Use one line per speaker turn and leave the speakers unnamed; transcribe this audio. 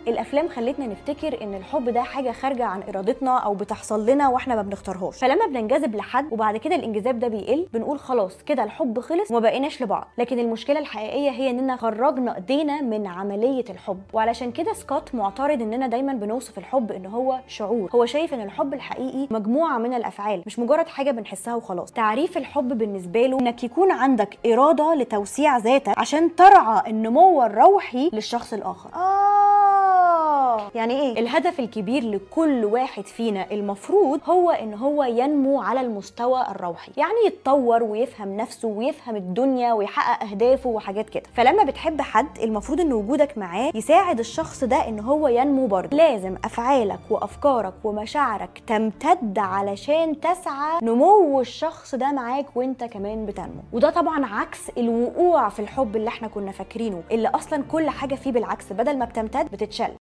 الافلام خلتنا نفتكر ان الحب ده حاجه خارجه عن ارادتنا او بتحصل لنا واحنا ما بنختارهاش فلما بننجذب لحد وبعد كده الانجذاب ده بيقل بنقول خلاص كده الحب خلص وما بقيناش لبعض لكن المشكله الحقيقيه هي اننا خرجنا ايدينا من عمليه الحب وعلشان كده سكوت معترض اننا دايما بنوصف الحب ان هو شعور هو شايف ان الحب الحقيقي مجموعه من الافعال مش مجرد حاجه بنحسها وخلاص تعريف الحب بالنسبه له انك يكون عندك اراده لتوسيع ذاتك عشان ترعى النمو الروحي للشخص الاخر آه يعني ايه الهدف الكبير لكل واحد فينا المفروض هو ان هو ينمو على المستوى الروحي يعني يتطور ويفهم نفسه ويفهم الدنيا ويحقق اهدافه وحاجات كده فلما بتحب حد المفروض ان وجودك معاه يساعد الشخص ده ان هو ينمو برضه لازم افعالك وافكارك ومشاعرك تمتد علشان تسعى نمو الشخص ده معاك وانت كمان بتنمو وده طبعا عكس الوقوع في الحب اللي احنا كنا فاكرينه اللي اصلا كل حاجه فيه بالعكس بدل ما بتمتد بتتشل